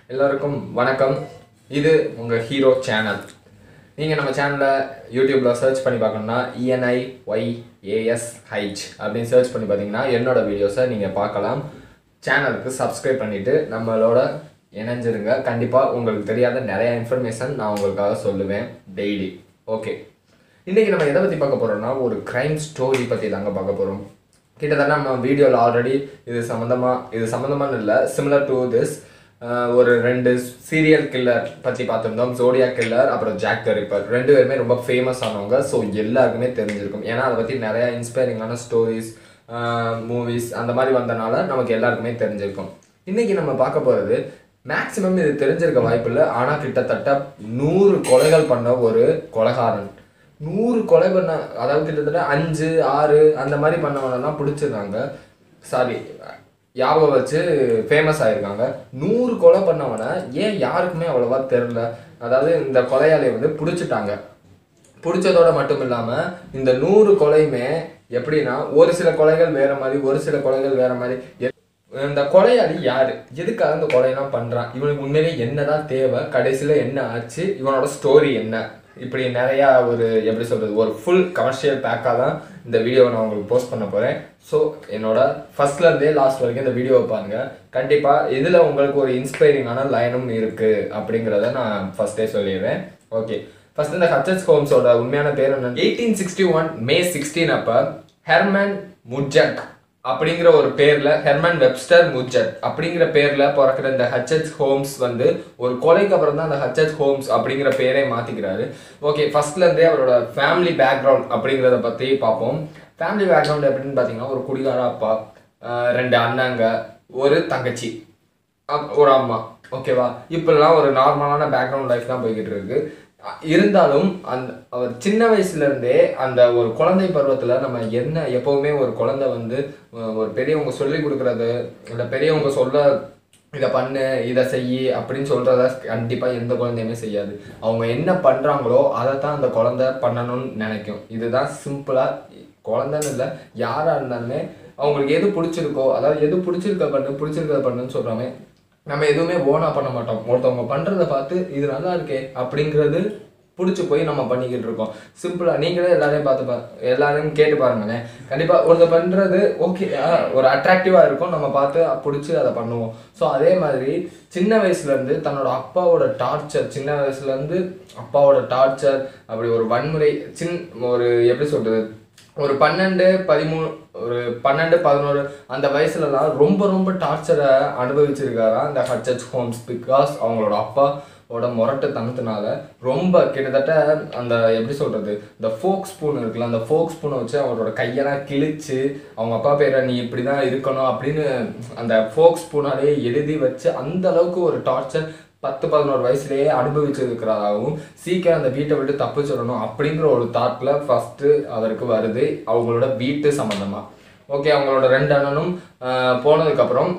எல்லோருக்கும் வணக்கம் இது உங்கள் ஹீரோ சேனல் நீங்கள் நம்ம சேனலை யூடியூப்பில் சர்ச் பண்ணி பார்க்கணும்னா இஎன்ஐ ஒய் ஏஎஸ் ஹைச் அப்படின்னு சர்ச் பண்ணி பார்த்தீங்கன்னா என்னோட வீடியோஸை நீங்கள் பார்க்கலாம் சேனலுக்கு சப்ஸ்கிரைப் பண்ணிவிட்டு நம்மளோட இணைஞ்சிருங்க கண்டிப்பாக உங்களுக்கு தெரியாத நிறைய இன்ஃபர்மேஷன் நான் உங்களுக்காக சொல்லுவேன் டெய்லி ஓகே இன்றைக்கி நம்ம எதை பற்றி பார்க்க போகிறோம்னா ஒரு க்ரைம் ஸ்டோரி பற்றி தாங்க பார்க்க போகிறோம் கிட்டத்தட்ட நம்ம வீடியோவில் ஆல்ரெடி இது சம்மந்தமாக இது சம்மந்தமான இல்லை சிமிலர் டு திஸ் ஒரு ரெண்டு சீரியல் கில்லர் பற்றி பார்த்துருந்தோம் ஜோடியா கில்லர் அப்புறம் ஜாக் த ரிப்பர் ரெண்டு பேருமே ரொம்ப ஃபேமஸ் ஆனவங்க ஸோ எல்லாருக்குமே தெரிஞ்சிருக்கும் ஏன்னா அதை பற்றி நிறையா இன்ஸ்பைரிங்கான ஸ்டோரிஸ் மூவிஸ் அந்த மாதிரி வந்தனால நமக்கு எல்லாருக்குமே தெரிஞ்சிருக்கும் இன்றைக்கி நம்ம பார்க்க போகிறது மேக்ஸிமம் இது தெரிஞ்சிருக்க வாய்ப்பு இல்லை ஆனால் கிட்டத்தட்ட நூறு கொலைகள் பண்ண ஒரு கொலைகாரன் நூறு கொலை பண்ண அதாவது கிட்டத்தட்ட அஞ்சு ஆறு அந்த மாதிரி பண்ணவனெல்லாம் பிடிச்சிருக்காங்க சாரி ஞாபகம் வச்சு ஃபேமஸ் ஆயிருக்காங்க நூறு கொலை பண்ணவனை ஏன் யாருக்குமே அவ்வளோவா தெரில அதாவது இந்த கொலையாளியை வந்து பிடிச்சிட்டாங்க பிடிச்சதோட மட்டும் இல்லாமல் இந்த நூறு கொலையுமே எப்படின்னா ஒரு சில கொலைகள் வேற மாதிரி ஒரு சில கொலைகள் வேற மாதிரி எ- இந்த கொலையாளி யாரு எதுக்காக இந்த கொலையெல்லாம் பண்றான் இவனுக்கு உண்மையிலே என்னதான் தேவை கடைசியில என்ன ஆச்சு இவனோட ஸ்டோரி என்ன இப்படி நிறைய ஒரு எப்படி சொல்றது ஒரு ஃபுல் கமர்ஷியல் பேக்காக தான் இந்த வீடியோவை நான் உங்களுக்கு போஸ்ட் பண்ண போறேன் ஸோ என்னோட ஃபர்ஸ்ட்ல இருந்தே லாஸ்ட் வரைக்கும் இந்த வீடியோவை பாருங்க கண்டிப்பா இதுல உங்களுக்கு ஒரு இன்ஸ்பைரிங்கான லைனும் இருக்கு அப்படிங்கிறத நான் ஃபர்ஸ்டே சொல்லிடுறேன் ஓகே ஃபர்ஸ்ட் இந்த ஹச்சஸ் ஹோம்ஸோட உண்மையான பேர் என்ன eighteen sixty one May sixteen அப்ப ஹெர்மன் முஜக் அப்படிங்கிற ஒரு பேர்ல ஹெர்மன் வெப்ஸ்டர் முஜட் அப்படிங்கிற பேர்ல பிறக்கிற இந்த ஹச்எச் ஹோம்ஸ் வந்து ஒரு கொலைக்கு அப்புறம் தான் அந்த ஹச்எச் ஹோம்ஸ் அப்படிங்கிற பேரே மாத்திக்கிறாரு ஓகே ஃபர்ஸ்ட்ல இருந்தே அவரோட ஃபேமிலி பேக்ரவுண்ட் அப்படிங்கிறத பத்தி பார்ப்போம் ஃபேமிலி பேக்ரவுண்ட் எப்படின்னு பார்த்தீங்கன்னா ஒரு குடிகார அப்பா ஆஹ் ரெண்டு அண்ணங்க ஒரு தங்கச்சி அப்- ஒரு அம்மா ஓகேவா இப்பெல்லாம் ஒரு நார்மலான பேக்ரவுண்ட் லைஃப் தான் போய்கிட்டு இருக்கு அ- இருந்தாலும் அந்த அவர் சின்ன வயசுல இருந்தே அந்த ஒரு குழந்தை பருவத்துல நம்ம என்ன எப்பவுமே ஒரு குழந்தை வந்து அஹ், ஒரு பெரியவங்க சொல்லி கொடுக்கறது இல்லை பெரியவங்க சொல்ல இதை பண்ணு இதை செய் அப்படின்னு சொல்றத கண்டிப்பா எந்த குழந்தையுமே செய்யாது அவங்க என்ன பண்றாங்களோ அதை தான் அந்த குழந்தை பண்ணணும்னு நினைக்கும் இதுதான் சிம்பிளா குழந்தைன்னு இல்லை யாரா இருந்தாலுமே அவங்களுக்கு எது பிடிச்சிருக்கோ அதாவது எது பிடிச்சிருக்க பண்ணு பிடிச்சிருக்க பண்ணுன்னு சொல்றாங்க நம்ம எதுவுமே ஓனா பண்ண மாட்டோம் ஒருத்தவங்க பண்றத பார்த்து இது நல்லா இருக்கே அப்படிங்கிறது பிடிச்சி போய் நம்ம பண்ணிக்கிட்டு இருக்கோம் சிம்பிளா நீங்களே எல்லாரையும் பார்த்து பா எல்லாரையும் கேட்டு பாருங்களேன் கண்டிப்பா ஒருத்தர் பண்றது ஓகே ஒரு அட்ராக்டிவா இருக்கும் நம்ம பார்த்து பிடிச்சி அதை பண்ணுவோம் ஸோ அதே மாதிரி சின்ன வயசுல இருந்து தன்னோட அப்பாவோட டார்ச்சர் சின்ன வயசுல இருந்து அப்பாவோட டார்ச்சர் அப்படி ஒரு வன்முறை சின் ஒரு எப்படி சொல்றது ஒரு பன்னெண்டு பதிமூணு ஒரு பன்னெண்டு பதினோரு அந்த வயசுலலாம் ரொம்ப ரொம்ப டார்ச்சரை அனுபவிச்சிருக்காரா இந்த ஹச்எச் ஹோம்ஸ் பிகாஸ் அவங்களோட அப்பாவோட முரட்டுத்தனத்தினால ரொம்ப கிட்டத்தட்ட அந்த எப்படி சொல்றது இந்த ஃபோக் ஸ்பூன் இருக்குல்ல அந்த ஃபோக் ஸ்பூனை வச்சு அவரோட கையெல்லாம் கிழிச்சு அவங்க அப்பா பேரை நீ இப்படி தான் இருக்கணும் அப்படின்னு அந்த ஃபோக் ஸ்பூனாலே எழுதி வச்சு அந்த அளவுக்கு ஒரு டார்ச்சர் பத்து பதினோரு வயசுலயே அனுபவிச்சிருக்கிறதாகவும் சீக்கிரம் அந்த வீட்டை விட்டு தப்பிச்சிடணும் அப்படிங்கிற ஒரு தாட்ல ஃபர்ஸ்ட் அவருக்கு வருது அவங்களோட வீட்டு சம்பந்தமா ஓகே அவங்களோட ரெண்டு அண்ணனும் ஆஹ், போனதுக்கப்புறம்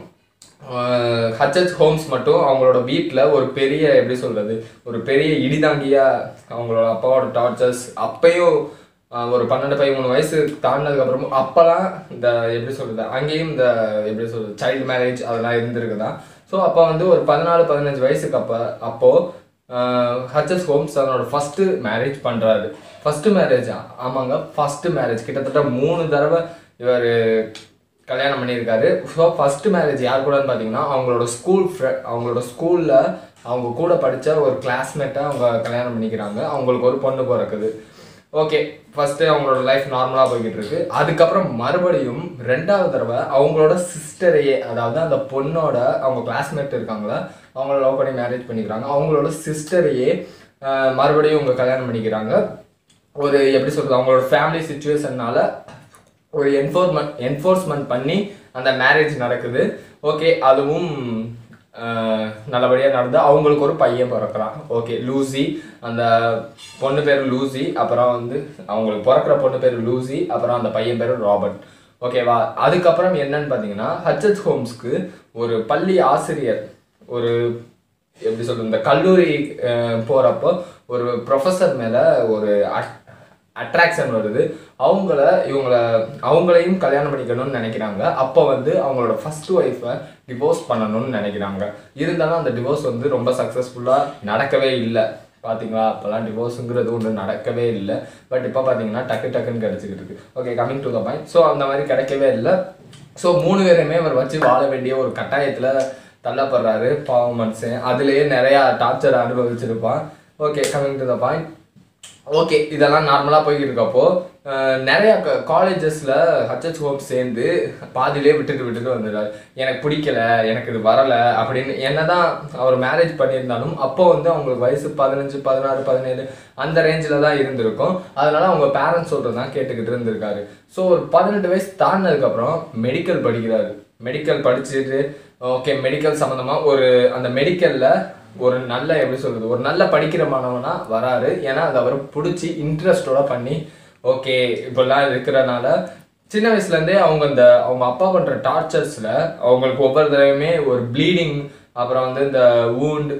ஹச்எச் ஹோம்ஸ் மட்டும் அவங்களோட வீட்டில் ஒரு பெரிய எப்படி சொல்றது ஒரு பெரிய இடிதாங்கியா அவங்களோட அப்பாவோட டார்ச்சர்ஸ் அப்பயும் ஆஹ், ஒரு பன்னெண்டு பதிமூணு வயசு தாண்டினதுக்கு அப்புறமும் அப்பெல்லாம் இந்த எப்படி சொல்றது அங்கேயும் இந்த எப்படி சொல்றது சைல்டு மேரேஜ் அதெல்லாம் இருந்திருக்குதான் ஸோ அப்போ வந்து ஒரு பதினாலு பதினஞ்சு வயசுக்கு அப்போ அப்போ ஹச்எஸ் ஹோம்ஸ் தன்னோட ஃபர்ஸ்ட் மேரேஜ் பண்றாரு ஃபர்ஸ்ட் மேரேஜ் ஆமாங்க ஃபர்ஸ்ட் மேரேஜ் கிட்டத்தட்ட மூணு தடவை இவர் கல்யாணம் பண்ணியிருக்காரு ஸோ ஃபர்ஸ்ட் மேரேஜ் யார் கூடன்னு பார்த்தீங்கன்னா அவங்களோட ஸ்கூல் அவங்களோட ஸ்கூலில் அவங்க கூட படித்த ஒரு கிளாஸ்மேட்டை அவங்க கல்யாணம் பண்ணிக்கிறாங்க அவங்களுக்கு ஒரு பொண்ணு பிறக்குது ஓகே ஃபர்ஸ்ட் அவங்களோட லைஃப் நார்மலாக போய்கிட்டு இருக்கு அதுக்கப்புறம் மறுபடியும் ரெண்டாவது தடவை அவங்களோட சிஸ்டரையே அதாவது அந்த பொண்ணோட அவங்க கிளாஸ்மேட் இருக்காங்களா அவங்கள லவ் பண்ணி மேரேஜ் பண்ணிக்கிறாங்க அவங்களோட சிஸ்டரையே மறுபடியும் அவங்க கல்யாணம் பண்ணிக்கிறாங்க ஒரு எப்படி சொல்றது அவங்களோட ஃபேமிலி சுச்சுவேஷன்னால ஒரு என்ஃபோர்ஸ்மெண்ட் என்ஃபோர்ஸ்மெண்ட் பண்ணி அந்த மேரேஜ் நடக்குது ஓகே அதுவும் நல்லபடியாக நடந்து அவங்களுக்கு ஒரு பையன் பிறக்கிறான் ஓகே லூசி அந்த பொண்ணு பேர் லூசி அப்புறம் வந்து அவங்களுக்கு பிறக்கிற பொண்ணு பேர் லூசி அப்புறம் அந்த பையன் பேர் ராபர்ட் ஓகேவா அதுக்கப்புறம் என்னன்னு பார்த்தீங்கன்னா ஹச்எச் ஹோம்ஸ்க்கு ஒரு பள்ளி ஆசிரியர் ஒரு எப்படி சொல்றது இந்த கல்லூரி அஹ், போறப்போ ஒரு ப்ரொஃபஸர் மேல ஒரு அட்ராக்ஷன் வருது அவங்கள இவங்கள அவங்களையும் கல்யாணம் பண்ணிக்கணும்னு நினைக்கிறாங்க அப்போ வந்து அவங்களோட ஃபர்ஸ்ட் ஒய்ஃபை டிவோர்ஸ் பண்ணணும்னு நினைக்கிறாங்க இருந்தாலும் அந்த டிவோர்ஸ் வந்து ரொம்ப சக்ஸஸ்ஃபுல்லாக நடக்கவே இல்லை பார்த்தீங்களா அப்போல்லாம் டிவோர்ஸுங்கிறது ஒன்று நடக்கவே இல்லை பட் இப்போ பார்த்தீங்கன்னா டக்கு டக்குன்னு கிடச்சிக்கிட்டு இருக்கு okay coming to the point so அந்த மாதிரி கிடைக்கவே இல்லை ஸோ மூணு பேருமே அவர் வச்சு வாழ வேண்டிய ஒரு கட்டாயத்தில் தள்ளப்படுறாரு பாவம் மனுஷன் அதுலேயே நிறையா டார்ச்சர் அனுபவிச்சிருப்பான் okay coming to the point okay இதெல்லாம் நார்மலாக போய்கிட்டு இருக்கப்போ அஹ், நிறைய காலேஜஸில் ஹச்எச் ஹோம் சேர்ந்து பாதியிலே விட்டுட்டு விட்டுட்டு வந்துடுறாரு எனக்கு பிடிக்கல எனக்கு இது வரலை அப்படின்னு என்னதான் அவர் மேரேஜ் பண்ணியிருந்தாலும் அப்போ வந்து அவங்களுக்கு வயசு பதினஞ்சு பதினாறு பதினேழு அந்த ரேஞ்சில் தான் இருந்திருக்கும் அதனால அவங்க பேரண்ட்ஸ் சொல்கிறது தான் கேட்டுக்கிட்டு இருந்திருக்காரு ஸோ ஒரு பதினெட்டு வயசு தாண்டினதுக்கப்புறம் மெடிக்கல் படிக்கிறாரு மெடிக்கல் படிச்சுட்டு ஓகே மெடிக்கல் சம்மந்தமாக ஒரு அந்த மெடிக்கலில் ஒரு நல்ல எப்படி சொல்றது ஒரு நல்ல படிக்கிற மாணவனா வராரு ஏன்னா அதை அவர் பிடிச்சி இன்ட்ரெஸ்டோட பண்ணி ஓகே இப்படிலாம் இருக்கிறனால சின்ன வயசுலேருந்தே அவங்க அந்த அவங்க அப்பா பண்ணுற டார்ச்சர்ஸில் அவங்களுக்கு ஒவ்வொரு தடவையுமே ஒரு ப்ளீடிங் அப்புறம் வந்து இந்த wound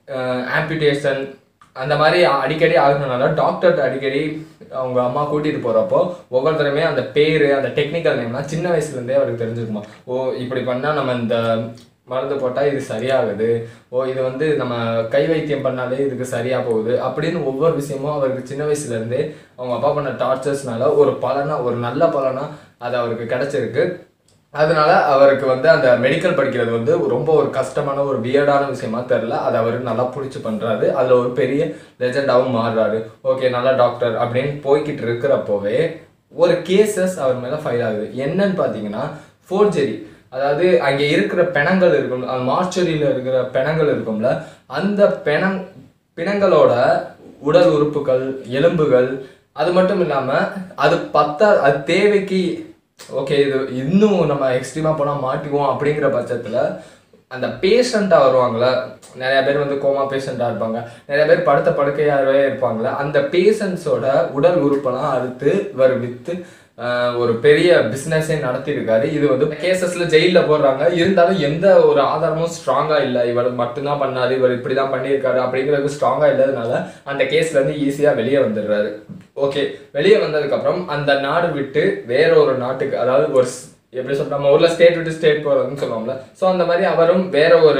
ஆம்பிடேஷன் அந்த மாதிரி அடிக்கடி ஆகுறதுனால டாக்டர் அடிக்கடி அவங்க அம்மா கூட்டிட்டு போறப்போ ஒவ்வொரு தடவையுமே அந்த பேர் அந்த டெக்னிக்கல் நேம்லாம் சின்ன வயசுல இருந்தே அவருக்கு தெரிஞ்சுக்குமா ஓ இப்படி பண்ணா நம்ம இந்த மருந்து போட்டா இது சரியாகுது ஓ இது வந்து நம்ம கை வைத்தியம் பண்ணாலே இதுக்கு சரியா போகுது அப்படின்னு ஒவ்வொரு விஷயமும் அவருக்கு சின்ன வயசுல இருந்தே அவங்க அப்பா பண்ண டார்ச்சர்ஸ்னால ஒரு பலனா ஒரு நல்ல பலனா அது அவருக்கு கிடைச்சிருக்கு அதனால அவருக்கு வந்து அந்த மெடிக்கல் படிக்கிறது வந்து ரொம்ப ஒரு கஷ்டமான ஒரு வியர்டான விஷயமா தெரில அதை அவர் நல்லா பிடிச்சி பண்றாரு அதுல ஒரு பெரிய லெஜெண்டாவும் மாறுறாரு ஓகே நல்ல டாக்டர் அப்படின்னு போய்கிட்டு இருக்கிறப்போவே ஒரு கேசஸ் அவர் மேல ஃபைல் ஆகுது என்னன்னு பாத்தீங்கன்னா ஃபோர்ஜரி அதாவது அங்க இருக்கிற பிணங்கள் இருக்கும் அந்த மார்ச்சரியில இருக்கிற பிணங்கள் இருக்கும்ல அந்த பிணங் பிணங்களோட உடல் உறுப்புகள் எலும்புகள் அது மட்டும் இல்லாம அது பத்தா அது தேவைக்கு ஓகே இது இன்னும் நம்ம எக்ஸ்ட்ரீமா போனா மாட்டிக்குவோம் அப்படிங்கிற பட்சத்துல அந்த பேஷண்ட்டாக வருவாங்கள்ல நிறைய பேர் வந்து கோமா பேஷண்ட்டாக இருப்பாங்க நிறைய பேர் படுத்த படுக்கையாகவே இருப்பாங்கள்ல அந்த பேஷண்ட்ஸோட உடல் உறுப்பெல்லாம் அறுத்து இவர் விற்று ஒரு பெரிய பிஸ்னஸே நடத்தியிருக்காரு இது வந்து கேசஸ்ல ஜெயிலில் போடுறாங்க இருந்தாலும் எந்த ஒரு ஆதாரமும் ஸ்ட்ராங்கா இல்லை இவர் மட்டும்தான் பண்ணாரு இவர் இப்படி தான் பண்ணியிருக்காரு அப்படிங்கிறது ஸ்ட்ராங்கா இல்லாதனால அந்த கேஸ்ல இருந்து ஈஸியா வெளியே வந்துடுறாரு ஓகே வெளியே வந்ததுக்கப்புறம் அந்த நாடு விட்டு வேற ஒரு நாட்டுக்கு அதாவது ஒரு ஸ்- எப்படி சொல்ற நம்ம ஊர்ல ஸ்டேட் விட்டு ஸ்டேட் போறதுன்னு சொல்லுவோம்ல ஸோ அந்த மாதிரி அவரும் வேற ஒரு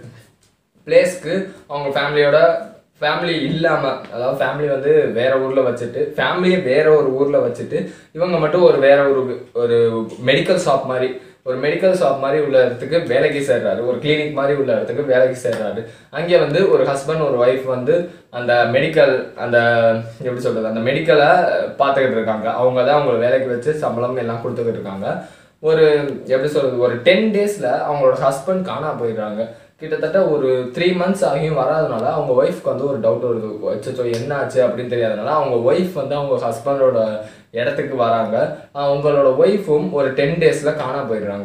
பிளேஸ்க்கு அவங்க ஃபேமிலியோட ஃபேமிலி இல்லாம அதாவது ஃபேமிலி வந்து வேற ஊர்ல வச்சுட்டு ஃபேமிலியை வேற ஒரு ஊர்ல வச்சுட்டு இவங்க மட்டும் ஒரு வேற ஒரு ஒரு மெடிக்கல் ஷாப் மாதிரி ஒரு மெடிக்கல் ஷாப் மாதிரி உள்ள இடத்துக்கு வேலைக்கு சேர்றாரு ஒரு கிளினிக் மாதிரி உள்ள இடத்துக்கு வேலைக்கு சேர்றாரு அங்கே வந்து ஒரு ஹஸ்பண்ட் ஒரு ஒய்ஃப் வந்து அந்த மெடிக்கல் அந்த எப்படி சொல்றது அந்த மெடிக்கலை பார்த்துக்கிட்டு இருக்காங்க அவங்க தான் அவங்கள வேலைக்கு வச்சு சம்பளம் எல்லாம் கொடுத்துக்கிட்டு இருக்காங்க ஒரு எப்படி சொல்றது ஒரு டென் டேஸ்ல அவங்களோட ஹஸ்பண்ட் காணா போயிடுறாங்க கிட்டத்தட்ட ஒரு த்ரீ மந்த்ஸ் ஆகியும் வராதனால அவங்க ஒய்ஃப்க்கு வந்து ஒரு டவுட் வருது அச்சோ என்ன ஆச்சு அப்படின்னு தெரியாதனால அவங்க ஒய்ஃப் வந்து அவங்க ஹஸ்பண்டோட இடத்துக்கு வராங்க அவங்களோட ஒய்ஃபும் ஒரு டென் டேஸ்ல காணா போயிடுறாங்க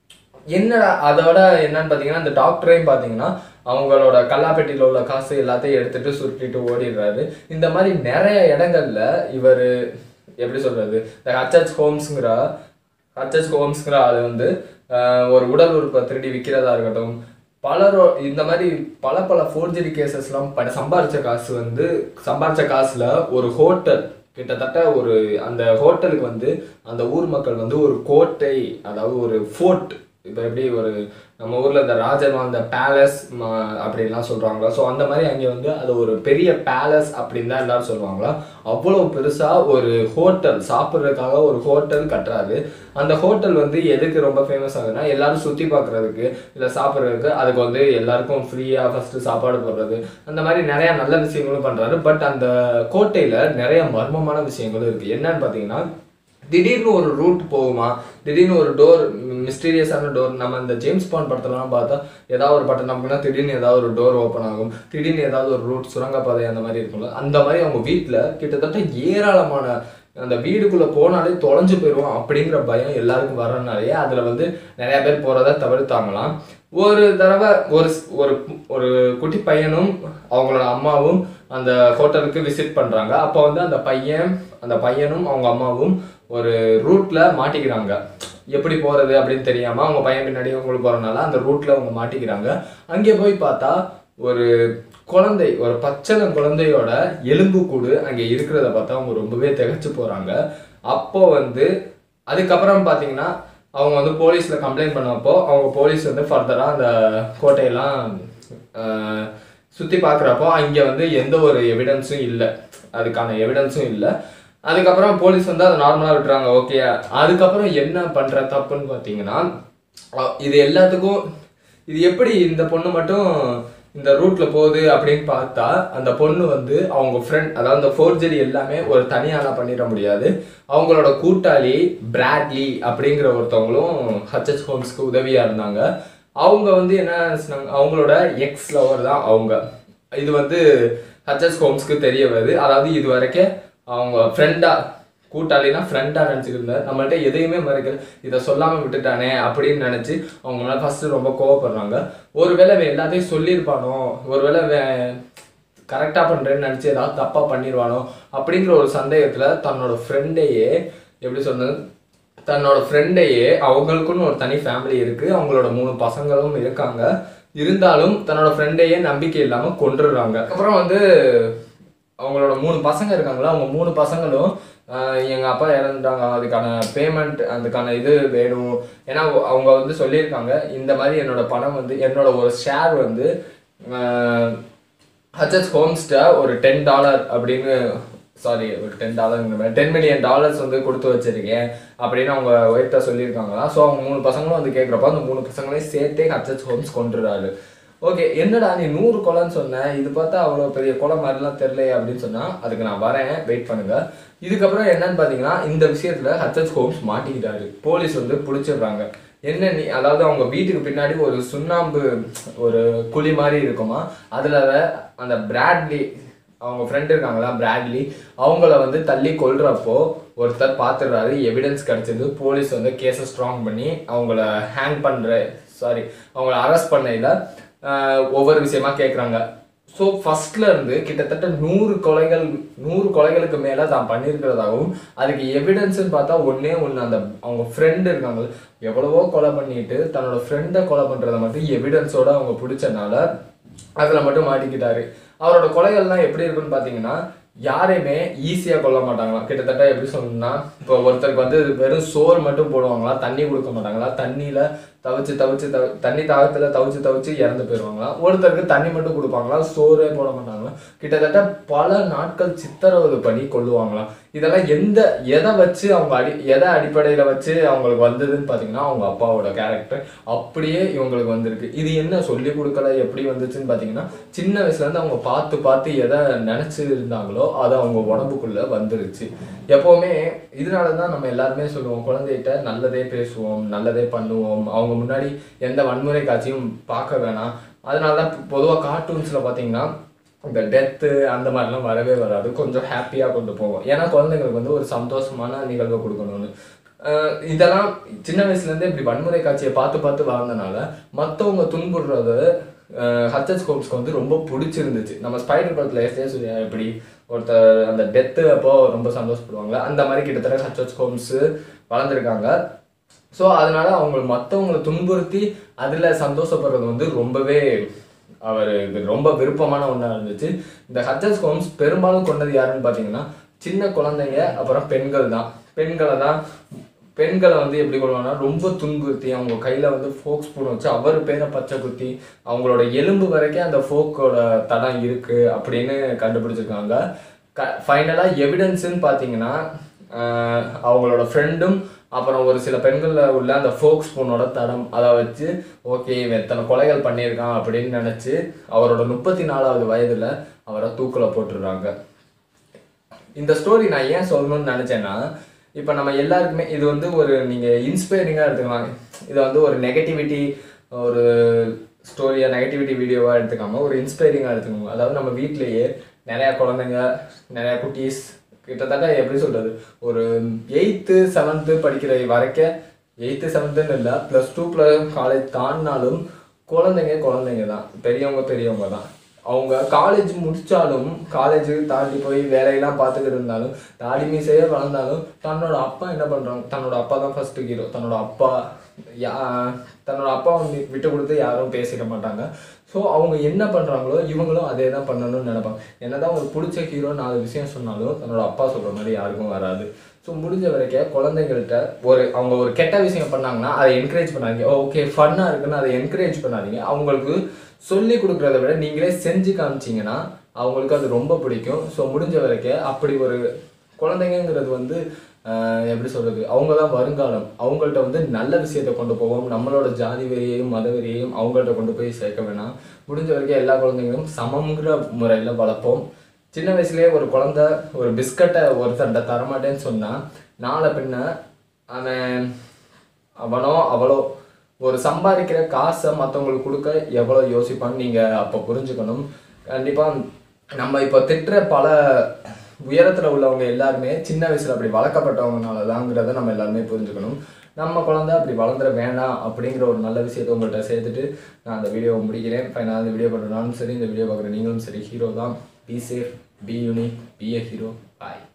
என்னடா அதோட என்னன்னு பார்த்தீங்கன்னா இந்த டாக்டரையும் பார்த்தீங்கன்னா அவங்களோட கல்லாப்பெட்டியில் உள்ள காசு எல்லாத்தையும் எடுத்துட்டு சுருட்டிட்டு ஓடிடுறாரு இந்த மாதிரி நிறைய இடங்கள்ல இவர் எப்படி சொல்றது இந்த ஹச்எச் ஹோம்ஸுங்கிற ஹச்எச் ஹோம்ஸ்ங்கிற ஆள் வந்து ஆஹ், ஒரு உடல் உறுப்பை திருடி விற்கிறதா இருக்கட்டும் பலரோ இந்த மாதிரி பல பல ஃபோர்ஜரி கேசஸ்லாம் பண்ண சம்பாரிச்ச காசு வந்து சம்பாரிச்ச காசுல ஒரு ஹோட்டல் கிட்டத்தட்ட ஒரு அந்த ஹோட்டலுக்கு வந்து அந்த ஊர் மக்கள் வந்து ஒரு கோட்டை அதாவது ஒரு ஃபோர்ட் இப்போ எப்படி ஒரு நம்ம ஊர்ல இந்த ராஜன் அந்த பேலஸ் அப்படின்லாம் சொல்றாங்களா ஸோ அந்த மாதிரி அங்கே வந்து அது ஒரு பெரிய பேலஸ் அப்படின்னு தான் எல்லாரும் சொல்லுவாங்களா அவ்வளோ பெருசா ஒரு ஹோட்டல் சாப்பிட்றதுக்காக ஒரு ஹோட்டல் கட்டுறாரு அந்த ஹோட்டல் வந்து எதுக்கு ரொம்ப ஃபேமஸ் ஆகுதுன்னா எல்லாரும் சுத்தி பார்க்கறதுக்கு இல்லை சாப்பிட்றதுக்கு அதுக்கு வந்து எல்லாருக்கும் ஃப்ரீயா ஃபர்ஸ்ட் சாப்பாடு போடுறது அந்த மாதிரி நிறைய நல்ல விஷயங்களும் பண்றாரு பட் அந்த கோட்டையில நிறைய மர்மமான விஷயங்களும் இருக்கு என்னன்னு பார்த்தீங்கன்னா திடீர்னு ஒரு ரூட் போகுமா திடீர்னு ஒரு டோர் மிஸ்டீரியஸான டோர் நம்ம இந்த ஜேம்ஸ் பாண்ட் படத்துலலாம் பார்த்தா ஏதாவது ஒரு பட்டன் நமக்குன்னா திடீர்னு ஏதாவது ஒரு டோர் ஓப்பன் ஆகும் திடீர்னு ஏதாவது ஒரு ரூட் சுரங்கப்பாதை அந்த மாதிரி இருக்கும்ல அந்த மாதிரி அவங்க வீட்டில் கிட்டத்தட்ட ஏராளமான அந்த வீடுக்குள்ள போனாலே தொலைஞ்சு போயிடுவோம் அப்படிங்கிற பயம் எல்லாருக்கும் வரனாலேயே அதுல வந்து நிறைய பேர் போறத தவிர்த்தாங்களாம் ஒரு தடவை ஒரு ஸ்- ஒரு ஒரு குட்டி பையனும் அவங்களோட அம்மாவும் அந்த ஹோட்டலுக்கு விசிட் பண்றாங்க அப்போ வந்து அந்த பையன் அந்த பையனும் அவங்க அம்மாவும் ஒரு ரூட்ல மாட்டிக்கிறாங்க எப்படி போறது அப்படின்னு தெரியாம அவங்க பையன் பின்னாடி அவங்களுக்கு போறதுனால அந்த ரூட்ல அவங்க மாட்டிக்கிறாங்க அங்கே போய் பார்த்தா ஒரு குழந்தை ஒரு பச்சளம் குழந்தையோட எலும்பு கூடு அங்கே இருக்கிறத பார்த்தா அவங்க ரொம்பவே திகைச்சு போகிறாங்க அப்போ வந்து அதுக்கப்புறம் பார்த்தீங்கன்னா அவங்க வந்து போலீஸில் கம்ப்ளைண்ட் பண்ணப்போ அவங்க போலீஸ் வந்து ஃபர்தராக அந்த கோட்டையெல்லாம் சுற்றி பார்க்குறப்போ அங்கே வந்து எந்த ஒரு எவிடன்ஸும் இல்லை அதுக்கான எவிடன்ஸும் இல்லை அதுக்கப்புறம் போலீஸ் வந்து அதை நார்மலாக விட்டுறாங்க ஓகே அதுக்கப்புறம் என்ன பண்ணுற தப்புன்னு பார்த்தீங்கன்னா அஹ் இது எல்லாத்துக்கும் இது எப்படி இந்த பொண்ணு மட்டும் இந்த ரூட்ல போகுது அப்படின்னு பார்த்தா அந்த பொண்ணு வந்து அவங்க ஃப்ரெண்ட் அதாவது அந்த ஃபோர்ஜரி எல்லாமே ஒரு தனியாலாம் பண்ணிட முடியாது அவங்களோட கூட்டாளி பிராட்லி அப்படிங்கிற ஒருத்தவங்களும் ஹச்எஸ் ஹோம்ஸ்க்கு உதவியா இருந்தாங்க அவங்க வந்து என்ன சொன்னாங்க அவங்களோட எக்ஸ் லவர் தான் அவங்க இது வந்து ஹச்எஸ் ஹோம்ஸ்க்கு தெரிய வருது அதாவது இது வரைக்கும் அவங்க ஃப்ரெண்டா கூட்டாளினா ஃப்ரெண்டா நினச்சிட்டு இருந்தார் நம்மள்ட்ட எதையுமே மறைக்கல இதை சொல்லாம விட்டுட்டானே அப்படின்னு நினைச்சு அவங்க மேல ஃபர்ஸ்ட் ரொம்ப கோவப்படுறாங்க ஒருவேளை இவன் எல்லாத்தையும் சொல்லியிருப்பானோ ஒருவேளை கரெக்டா பண்றேன்னு நினைச்சு ஏதாவது தப்பா பண்ணிடுவானோ அப்படிங்கிற ஒரு சந்தேகத்துல தன்னோட ஃப்ரெண்டையே எப்படி சொல்றது தன்னோட ஃப்ரெண்டையே அவங்களுக்குன்னு ஒரு தனி ஃபேமிலி இருக்கு அவங்களோட மூணு பசங்களும் இருக்காங்க இருந்தாலும் தன்னோட ஃப்ரெண்டையே நம்பிக்கை இல்லாம கொன்றுடுறாங்க அப்புறம் வந்து அவங்களோட மூணு பசங்க இருக்காங்களா அவங்க மூணு பசங்களும் ஆஹ் எங்க அப்பா இறந்துட்டாங்க அதுக்கான பேமெண்ட் அதுக்கான இது வேணும் ஏன்னா அவங்க வந்து சொல்லியிருக்காங்க இந்த மாதிரி என்னோட பணம் வந்து என்னோட ஒரு ஷேர் வந்து ஹச்எஸ் ஹோம்ஸ்ட ஒரு டென் டாலர் அப்படின்னு சாரி ஒரு ten dollar ten million dollars வந்து கொடுத்து வச்சிருக்கேன் அப்படின்னு அவங்க ஒய்ஃப்ட சொல்லியிருக்காங்களா ஸோ அவங்க மூணு பசங்களும் வந்து கேட்குறப்ப அந்த மூணு பசங்களையும் சேர்த்தே ஹச்எஸ் ஹோம்ஸ் கொண்டுறாரு ஓகே என்னடா நீ நூறு கொலைன்னு சொன்ன இது பார்த்தா அவ்வளோ பெரிய கொலை மாதிரிலாம் தெரியலையே அப்படின்னு சொன்னா அதுக்கு நான் வரேன் வெயிட் பண்ணுங்க இதுக்கப்புறம் என்னன்னு பார்த்தீங்கன்னா இந்த விஷயத்துல ஹச்எஸ் ஹோம்ஸ் மாட்டிக்கிட்டாரு போலீஸ் வந்து பிடிச்சிடுறாங்க என்ன நீ அதாவது அவங்க வீட்டுக்கு பின்னாடி ஒரு சுண்ணாம்பு ஒரு குழி மாதிரி இருக்குமா அதுல அந்த பிராட்லி அவங்க ஃப்ரெண்ட் இருக்காங்களா பிராட்லி அவங்கள வந்து தள்ளி கொல்றப்போ ஒருத்தர் பார்த்துடுறாரு எவிடன்ஸ் கிடைச்சது போலீஸ் வந்து கேஸை ஸ்ட்ராங் பண்ணி அவங்கள ஹேங் பண்ற சாரி அவங்கள அரெஸ்ட் பண்ணையில ஆஹ், ஒவ்வொரு விஷயமா கேட்குறாங்க ஸோ ஃபர்ஸ்ட்ல இருந்து கிட்டத்தட்ட நூறு கொலைகள் நூறு கொலைகளுக்கு மேல தான் பண்ணியிருக்கிறதாகவும் அதுக்கு எவிடன்ஸ்னு பார்த்தா ஒண்ணே ஒன்று அந்த அவங்க ஃப்ரெண்டு இருக்காங்க எவ்வளவோ கொலை பண்ணிட்டு தன்னோட ஃப்ரெண்டை கொலை பண்றதை மட்டும் எவிடன்ஸோட அவங்க பிடிச்சனால அதுல மட்டும் மாட்டிக்கிட்டாரு அவரோட கொலைகள்லாம் எப்படி இருக்குன்னு பார்த்தீங்கன்னா யாரையுமே ஈஸியா கொல்ல மாட்டாங்களாம் கிட்டத்தட்ட எப்படி சொல்லணும்னா இப்போ ஒருத்தருக்கு வந்து வெறும் சோறு மட்டும் போடுவாங்களா தண்ணி கொடுக்க மாட்டாங்களா தண்ணியில தவிச்சு தவிச்சு தவி தண்ணி தாகத்துல தவிச்சு தவிச்சு இறந்து போயிடுவாங்களா ஒருத்தருக்கு தண்ணி மட்டும் கொடுப்பாங்களா சோறே போட மாட்டாங்களா கிட்டத்தட்ட பல நாட்கள் சித்திரவதை பண்ணி கொள்ளுவாங்களாம் இதெல்லாம் எந்த எதை வச்சு அவங்க அடி எதை அடிப்படையில வச்சு அவங்களுக்கு வந்ததுன்னு பாத்தீங்கன்னா அவங்க அப்பாவோட கேரக்டர் அப்படியே இவங்களுக்கு வந்திருக்கு இது என்ன சொல்லி கொடுக்கல எப்படி வந்துச்சுன்னு பாத்தீங்கன்னா சின்ன வயசுல இருந்து அவங்க பார்த்து பார்த்து எதை நினைச்சு இருந்தாங்களோ அது அவங்க உடம்புக்குள்ள வந்துருச்சு எப்பவுமே இதனால தான் நம்ம எல்லாருமே சொல்லுவோம் குழந்தைகிட்ட நல்லதே பேசுவோம் நல்லதே பண்ணுவோம் அவங்க முன்னாடி எந்த வன்முறை காட்சியும் பார்க்க வேணாம் அதனால தான் பொதுவாக கார்ட்டூன்ஸில் பார்த்தீங்கன்னா இந்த டெத்து அந்த மாதிரிலாம் வரவே வராது கொஞ்சம் ஹாப்பியாக கொண்டு போவோம் ஏன்னா குழந்தைங்களுக்கு வந்து ஒரு சந்தோஷமான நிகழ்வை கொடுக்கணும்னு அஹ் இதெல்லாம் சின்ன வயசுலேருந்தே இப்படி வன்முறை காட்சியை பார்த்து பார்த்து வாழ்ந்தனால மற்றவங்க துன்புறுறது ஹச்சஸ் ஹோம்ஸ்க்கு வந்து ரொம்ப பிடிச்சிருந்துச்சு நம்ம ஸ்பைடர் படத்தில் எஸ்ஏ சூர்யா எப்படி ஒருத்தர் அந்த டெத்து அப்போ ரொம்ப சந்தோஷப்படுவாங்க அந்த மாதிரி கிட்டத்தட்ட ஹச்சஸ் ஹோம்ஸ் வளர்ந்துருக்காங்க ஸோ அதனால அவங்க மற்றவங்களை துன்புறுத்தி அதில் சந்தோஷப்படுறது வந்து ரொம்பவே அவர் இது ரொம்ப விருப்பமான ஒன்றா இருந்துச்சு இந்த ஹச்சஸ் ஹோம்ஸ் பெரும்பாலும் கொண்டது யாருன்னு பார்த்தீங்கன்னா சின்ன குழந்தைங்க அப்புறம் பெண்கள் தான் பெண்களை தான் பெண்களை வந்து எப்படி கொள்வாங்கன்னா ரொம்ப துன்புறுத்தி அவங்க கையில் வந்து ஃபோக் ஸ்பூன் வச்சு அவர் பேரை பச்சை குத்தி அவங்களோட எலும்பு வரைக்கும் அந்த ஃபோக்கோட தடம் இருக்கு அப்படின்னு கண்டுபிடிச்சிருக்காங்க க ஃபைனலாக எவிடன்ஸ்ன்னு பார்த்தீங்கன்னா ஆஹ் அவங்களோட ஃப்ரெண்டும் அப்புறம் ஒரு சில பெண்களில் உள்ள அந்த ஃபோக் ஸ்பூனோட தடம் அதை வச்சு ஓகே இவன் எத்தனை கொலைகள் பண்ணியிருக்கான் அப்படின்னு நினச்சி அவரோட முப்பத்தி நாலாவது வயதில் அவரை தூக்கில் போட்டுடுறாங்க இந்த ஸ்டோரி நான் ஏன் சொல்லணும்னு நினச்சேன்னா இப்போ நம்ம எல்லாருக்குமே இது வந்து ஒரு நீங்கள் இன்ஸ்பைரிங்காக எடுத்துக்கலாம் இதை வந்து ஒரு நெகட்டிவிட்டி ஒரு ஸ்டோரியாக நெகட்டிவிட்டி வீடியோவாக எடுத்துக்காம ஒரு இன்ஸ்பைரிங்காக எடுத்துக்கோங்க அதாவது நம்ம வீட்டிலேயே நிறையா குழந்தைங்க நிறையா குட்டீஸ் கிட்டத்தட்ட எப்படி சொல்கிறது ஒரு எயித்து செவன்த்து படிக்கிற வரைக்கும் எயித்து செவன்த்துன்னு இல்லை ப்ளஸ் டூ ப்ளஸ் காலேஜ் தாண்டினாலும் குழந்தைங்க குழந்தைங்க தான் பெரியவங்க பெரியவங்க தான் அவங்க காலேஜ் முடிச்சாலும் காலேஜ் தாண்டி போய் வேலையெல்லாம் பார்த்துக்கிட்டு இருந்தாலும் தாடி மீசையே வளர்ந்தாலும் தன்னோட அப்பா என்ன பண்றாங்க தன்னோட அப்பா தான் ஃபர்ஸ்ட் ஹீரோ தன்னோட அப்பா யா தன்னோட அப்பா வந்து விட்டு கொடுத்து யாரும் பேசிக்க மாட்டாங்க ஸோ அவங்க என்ன பண்ணுறாங்களோ இவங்களும் அதே தான் பண்ணணும்னு நினைப்பாங்க என்னதான் ஒரு பிடிச்ச ஹீரோ நாலு விஷயம் சொன்னாலும் தன்னோட அப்பா சொல்கிற மாதிரி யாருக்கும் வராது ஸோ முடிஞ்ச வரைக்கும் குழந்தைங்கள்ட்ட ஒரு அவங்க ஒரு கெட்ட விஷயம் பண்ணாங்கன்னா அதை என்கரேஜ் பண்ணாதீங்க ஓகே ஃபன்னாக இருக்குன்னு அதை என்கரேஜ் பண்ணாதீங்க அவங்களுக்கு சொல்லி கொடுக்குறத விட நீங்களே செஞ்சு காமிச்சிங்கன்னா அவங்களுக்கு அது ரொம்ப பிடிக்கும் ஸோ முடிஞ்ச வரைக்கும் அப்படி ஒரு குழந்தைங்கங்கிறது வந்து ஆஹ், எப்படி சொல்கிறது அவங்க தான் வருங்காலம் அவங்கள்ட்ட வந்து நல்ல விஷயத்தை கொண்டு போவோம் நம்மளோட ஜாதி வெறியையும் மத வெறியையும் அவங்கள்ட்ட கொண்டு போய் சேர்க்க வேணாம் முடிஞ்ச வரைக்கும் எல்லா குழந்தைங்களும் சமங்கிற முறையில் வளர்ப்போம் சின்ன வயசுலயே ஒரு குழந்தை ஒரு பிஸ்கட்டை ஒருத்தன்ட்ட தரமாட்டேன்னு சொன்னா நாளை பின்ன அவன் அவனோ அவளோ ஒரு சம்பாதிக்கிற காசை மற்றவங்களுக்கு கொடுக்க எவ்வளோ யோசிப்பான்னு நீங்கள் அப்போ புரிஞ்சுக்கணும் கண்டிப்பாக நம்ம இப்போ திட்டுற பல உயரத்தில் உள்ளவங்க எல்லாருமே சின்ன வயசில் அப்படி வளர்க்கப்பட்டவங்கனால தாங்கிறத நம்ம எல்லாருமே புரிஞ்சுக்கணும் நம்ம குழந்தை அப்படி வளர்ந்துட வேண்டாம் அப்படிங்கிற ஒரு நல்ல விஷயத்தை உங்கள்கிட்ட சேர்த்துட்டு நான் அந்த வீடியோவை முடிக்கிறேன் ஃபைனலாக இந்த வீடியோ பண்ணுறனாலும் சரி இந்த வீடியோ பார்க்குற நீங்களும் சரி ஹீரோ தான் be safe be unique be a hero bye